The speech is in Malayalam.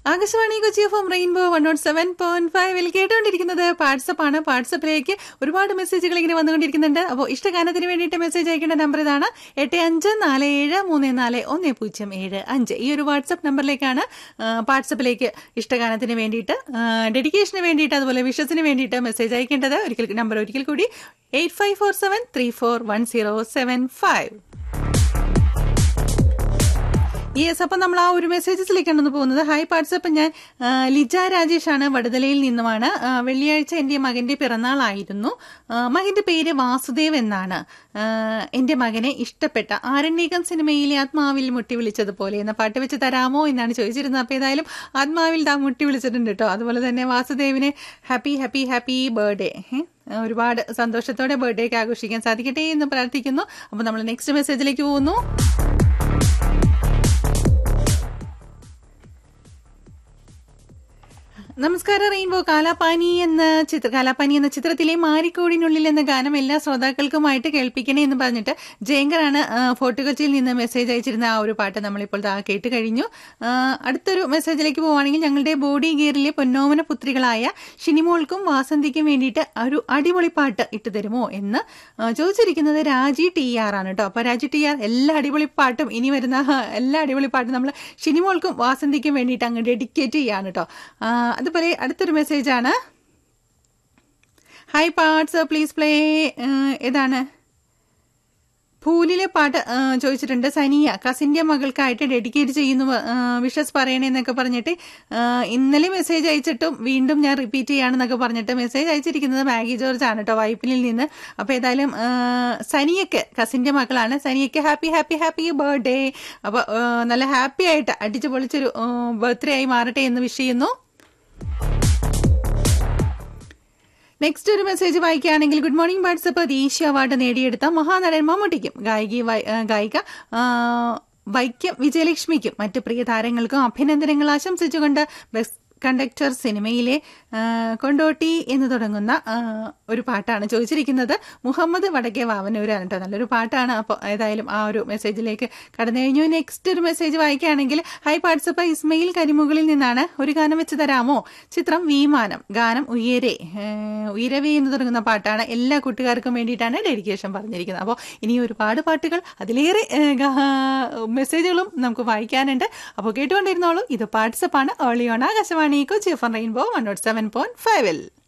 Akashvani Kochi F M rainbow one naught seven point ഫൈവിൽ കേട്ടുകൊണ്ടിരിക്കുന്നത് വാട്സപ്പ് ആണ് വാട്സപ്പിലേക്ക് ഒരുപാട് മെസ്സേജുകൾ ഇങ്ങനെ വന്നുകൊണ്ടിരിക്കുന്നുണ്ട് അപ്പോൾ ഇഷ്ടഗാനത്തിന് വേണ്ടിയിട്ട് മെസ്സേജ് അയക്കേണ്ട നമ്പർ ഇതാണ് എട്ട് അഞ്ച് നാല് ഏഴ് മൂന്ന് നാല് ഒന്ന് പൂജ്യം ഏഴ് അഞ്ച് ഈ ഒരു വാട്സപ്പ് നമ്പറിലേക്കാണ് വാട്സപ്പിലേക്ക് ഇഷ്ടഗാനത്തിന് വേണ്ടിയിട്ട് ഡെഡിക്കേഷന് വേണ്ടിയിട്ട് അതുപോലെ വിഷസിന് വേണ്ടിയിട്ട് മെസ്സേജ് അയക്കേണ്ടത് ഒരിക്കൽ നമ്പർ ഒരിക്കൽ കൂടി eight five four seven three four one zero seven five yes അപ്പം നമ്മൾ ആ ഒരു മെസ്സേജസിലേക്കാണ് പോകുന്നത് ഹായ് വാട്സപ്പ് ഞാൻ ആ, ലിജ രാജേഷാണ് വടുതലയിൽ നിന്നുമാണ് ആ, വെള്ളിയാഴ്ച എൻ്റെ മകൻ്റെ പിറന്നാളായിരുന്നു ആ, മകൻ്റെ പേര് വാസുദേവ് എന്നാണ് ആ, എൻ്റെ മകനെ ഇഷ്ടപ്പെട്ട ആരണ്യകം സിനിമയിലെ ആത്മാവിൽ മുട്ടി വിളിച്ചതുപോലെ എന്ന പാട്ട് വെച്ച് തരാമോ എന്നാണ് ചോദിച്ചിരുന്നത് അപ്പോൾ ഏതായാലും ആത്മാവിൽ ദാ മുട്ടി വിളിച്ചിട്ടുണ്ട് കേട്ടോ അതുപോലെ തന്നെ വാസുദേവിന് ഹാപ്പി ഹാപ്പി ഹാപ്പി ബർത്ത്ഡേ ഒരുപാട് സന്തോഷത്തോടെ ബർത്ത്ഡേ ഒക്കെ ആഘോഷിക്കാൻ സാധിക്കട്ടെ എന്ന് പ്രാർത്ഥിക്കുന്നു അപ്പോൾ നമ്മൾ നെക്സ്റ്റ് മെസ്സേജിലേക്ക് പോകുന്നു നമസ്കാരം റെയിൻബോ കാലാപാനി എന്ന ചിത്ര കാലാപാനി എന്ന ചിത്രത്തിലെ മാരിക്കോടിനുള്ളിൽ എന്ന ഗാനം എല്ലാ ശ്രോതാക്കൾക്കുമായിട്ട് കേൾപ്പിക്കണേ എന്ന് പറഞ്ഞിട്ട് ജയങ്കറാണ് ആ, ഫോർട്ട് കൊച്ചിയിൽ നിന്ന് മെസ്സേജ് അയച്ചിരുന്ന ആ ഒരു പാട്ട് നമ്മളിപ്പോൾ ദാ കേട്ട് കഴിഞ്ഞു ആ, അടുത്തൊരു മെസ്സേജിലേക്ക് പോവുകയാണെങ്കിൽ ഞങ്ങളുടെ ബോഡി ഗിയറിലെ പൊന്നോമന പുത്രികളായ ഷിനിമോൾക്കും വാസന്തിക്കും വേണ്ടിയിട്ട് ഒരു അടിപൊളി പാട്ട് ഇട്ട് തരുമോ എന്ന് ആ, ചോദിച്ചിരിക്കുന്നത് രാജി ടി ആർ ആണ് കേട്ടോ അപ്പൊ രാജി ടി ആർ എല്ലാ അടിപൊളി പാട്ടും ഇനി വരുന്ന ആ, എല്ലാ അടിപൊളി പാട്ടും നമ്മൾ ഷിനിമോൾക്കും വാസന്തിക്കും വേണ്ടിയിട്ട് അങ്ങ് ഡെഡിക്കേറ്റ് ചെയ്യാണ് കേട്ടോ ആ, അതുപോലെ അടുത്തൊരു മെസ്സേജാണ് ഹായ് പാർട്സ് പ്ലീസ് പ്ലേ ഏതാണ് പൂലിലെ പാട്ട് ആ, ചോദിച്ചിട്ടുണ്ട് സനിയ കസിന്റെ മകൾക്കായിട്ട് ഡെഡിക്കേറ്റ് ചെയ്യുന്നു വിഷസ് പറയണേ എന്നൊക്കെ പറഞ്ഞിട്ട് ആ, ഇന്നലെ മെസ്സേജ് അയച്ചിട്ടും വീണ്ടും ഞാൻ റിപ്പീറ്റ് ചെയ്യാണെന്നൊക്കെ പറഞ്ഞിട്ട് മെസ്സേജ് അയച്ചിരിക്കുന്നത് മാഗി ജോർജ് ആണ് കേട്ടോ വൈപ്പിനിൽ നിന്ന് അപ്പോൾ ഏതായാലും ആ, സനിയക്ക് കസിന്റെ മകളാണ് സനിയക്ക് ഹാപ്പി ഹാപ്പി ഹാപ്പി ബർത്ത്ഡേ അപ്പോൾ നല്ല ഹാപ്പി ആയിട്ട് അടിച്ചു പൊളിച്ചൊരു ബർത്ത്ഡേ ആയി മാറട്ടെ എന്ന് വിഷ് ചെയ്യുന്നു നെക്സ്റ്റ് ഒരു മെസ്സേജ് വായിക്കുകയാണെങ്കിൽ ഗുഡ് മോർണിംഗ് വാട്സപ്പ് ദേശീയ അവാർഡ് നേടിയെടുത്ത മഹാനടൻ മമ്മൂട്ടിക്കും ഗായിക വൈ- ആ, ഗായിക ആ, വൈക്കം വിജയലക്ഷ്മിക്കും മറ്റ് പ്രിയ താരങ്ങൾക്കും അഭിനന്ദനങ്ങൾ ആശംസിച്ചുകൊണ്ട് ബെസ്റ്റ് കണ്ടക്ടർ സിനിമയിലെ ആ, കൊണ്ടോട്ടി എന്ന് തുടങ്ങുന്ന ആ, ഒരു പാട്ടാണ് ചോദിച്ചിരിക്കുന്നത് മുഹമ്മദ് വടക്കേ വാവനൂരാണ് കേട്ടോ നല്ലൊരു പാട്ടാണ് അപ്പോൾ ഏതായാലും ആ ഒരു മെസ്സേജിലേക്ക് കടന്നു കഴിഞ്ഞു നെക്സ്റ്റ് ഒരു മെസ്സേജ് വായിക്കുകയാണെങ്കിൽ ഹൈ വാട്സപ്പ് ഇസ്മയിൽ കരിമുകളിൽ നിന്നാണ് ഒരു ഗാനം വെച്ച് തരാമോ ചിത്രം വിമാനം ഗാനം ഉയരെ ഏഹ്, ഉയരവേ എന്ന് തുടങ്ങുന്ന പാട്ടാണ് എല്ലാ കൂട്ടുകാർക്കും വേണ്ടിയിട്ടാണ് ഡെഡിക്കേഷൻ പറഞ്ഞിരിക്കുന്നത് അപ്പോൾ ഇനി ഒരുപാട് പാട്ടുകൾ അതിലേറെ ഏഹ്, ഗാ- മെസ്സേജുകളും നമുക്ക് വായിക്കാനുണ്ട് അപ്പോൾ കേട്ടുകൊണ്ടിരുന്നോളൂ ഇത് വാട്സപ്പാണ് early on Akashvani Kochi F rainbow one naught seven point ഫൈവിൽ